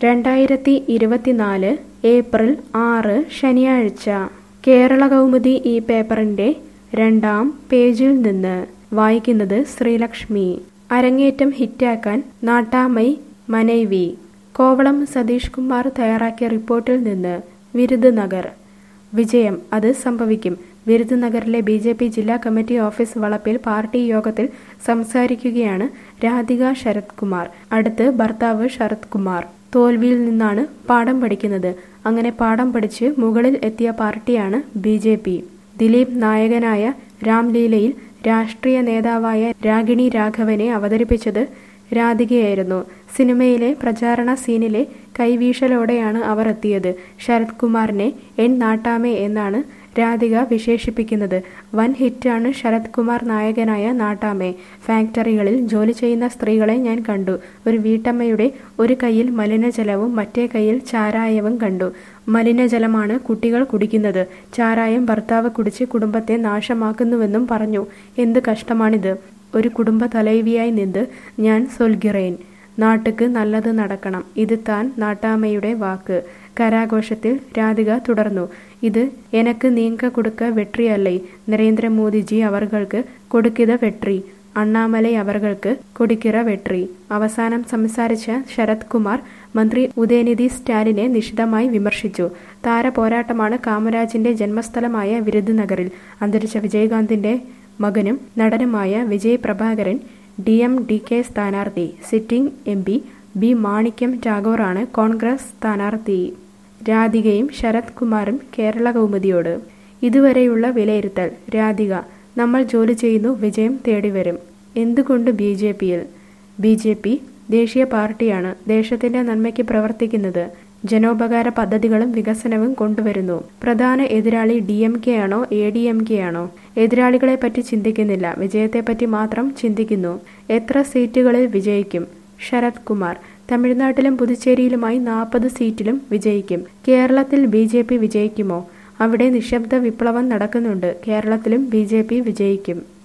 രണ്ടായിരത്തി ഇരുപത്തിനാല് ഏപ്രിൽ ആറ് ശനിയാഴ്ച കേരള കൗമുദി ഈ പേപ്പറിന്റെ രണ്ടാം പേജിൽ നിന്ന് വായിക്കുന്നത് ശ്രീലക്ഷ്മി അരങ്ങേറ്റം ഹിറ്റാക്കാൻ നാട്ടാമൈ മനൈവി കോവളം സതീഷ് കുമാർ തയ്യാറാക്കിയ റിപ്പോർട്ടിൽ നിന്ന് വിരുദനഗർ വിജയം അത് സംഭവിക്കും വിരുദനഗറിലെ ബി ജെ പി ജില്ലാ കമ്മിറ്റി ഓഫീസ് വളപ്പിൽ പാർട്ടി യോഗത്തിൽ സംസാരിക്കുകയാണ് രാധിക ശരത് കുമാർ അടുത്ത് ഭർത്താവ് ശരത് കുമാർ തോൽവിയിൽ നിന്നാണ് പാഠം പഠിക്കുന്നത് അങ്ങനെ പാഠം പഠിച്ച് മുകളിൽ എത്തിയ പാർട്ടിയാണ് ബി ജെ പി ദിലീപ് നായകനായ രാംലീലയിൽ രാഷ്ട്രീയ നേതാവായ രാഗിണി രാഘവനെ അവതരിപ്പിച്ചത് രാധികയായിരുന്നു സിനിമയിലെ പ്രചാരണ സീനിലെ കൈവീശലോടെയാണ് അവർ എത്തിയത് ശരത് കുമാറിനെ എൻ നാട്ടാമേ എന്നാണ് രാധിക വിശേഷിപ്പിക്കുന്നത് വൻ ഹിറ്റാണ് ശരത് കുമാർ നായകനായ നാട്ടാമേ ഫാക്ടറികളിൽ ജോലി ചെയ്യുന്ന സ്ത്രീകളെ ഞാൻ കണ്ടു ഒരു വീട്ടമ്മയുടെ ഒരു കയ്യിൽ മലിനജലവും മറ്റേ കയ്യിൽ ചാരായവും കണ്ടു മലിനജലമാണ് കുട്ടികൾ കുടിക്കുന്നത് ചാരായം ഭർത്താവ് കുടിച്ച് കുടുംബത്തെ നാശമാക്കുന്നുവെന്നും പറഞ്ഞു എന്ത് കഷ്ടമാണിത് ഒരു കുടുംബ തലൈവിയായി നിന്ന് ഞാൻ സൊൽഗിറേൻ നാട്ടുക്ക് നല്ലത് നടക്കണം ഇത് താൻ നാട്ടാമ്മയുടെ വാക്ക് കരാഘോഷത്തിൽ രാധിക തുടർന്നു ഇത് എനക്ക് നീങ്ക കൊടുക്ക വെട്രിയല്ലേ നരേന്ദ്രമോദിജി അവർക്ക് കൊടുക്കിത വെട്രി അണ്ണാമലൈ അവർക്ക് കൊടുക്കിറ വെട്രി അവസാനം സംസാരിച്ച ശരത് കുമാർ മന്ത്രി ഉദയനിധി സ്റ്റാലിനെ നിശിതമായി വിമർശിച്ചു താര പോരാട്ടമാണ് കാമരാജിന്റെ ജന്മസ്ഥലമായ വിരുദ്നഗറിൽ അന്തരിച്ച വിജയകാന്തിന്റെ മകനും നടനുമായ Vijay Prabhakaran D M D K സ്ഥാനാർത്ഥി sitting M P B Manickam ടാഗോറാണ് കോൺഗ്രസ് സ്ഥാനാർത്ഥി രാധികയും ശരത് കുമാറും കേരള കൗമുദിയോട് ഇതുവരെയുള്ള വിലയിരുത്തൽ രാധിക നമ്മൾ ജോലി ചെയ്യുന്നു വിജയം തേടിവരും എന്തുകൊണ്ട് ബി ജെ പിയിൽ ബി ജെ പി ദേശീയ പാർട്ടിയാണ് ദേശത്തിന്റെ നന്മയ്ക്ക് പ്രവർത്തിക്കുന്നത് ജനോപകാര പദ്ധതികളും വികസനവും കൊണ്ടുവരുന്നു പ്രധാന എതിരാളി ഡി എം കെ ആണോ എ ഡി എം കെ ആണോ എതിരാളികളെ പറ്റി ചിന്തിക്കുന്നില്ല വിജയത്തെപ്പറ്റി മാത്രം ചിന്തിക്കുന്നു എത്ര സീറ്റുകളിൽ വിജയിക്കും ശരത് കുമാർ തമിഴ്നാട്ടിലും പുതുച്ചേരിയിലുമായി നാൽപ്പത് സീറ്റിലും വിജയിക്കും കേരളത്തിൽ ബി ജെ പി വിജയിക്കുമോ അവിടെ നിശബ്ദ വിപ്ലവം നടക്കുന്നുണ്ട് കേരളത്തിലും ബി ജെ പി വിജയിക്കും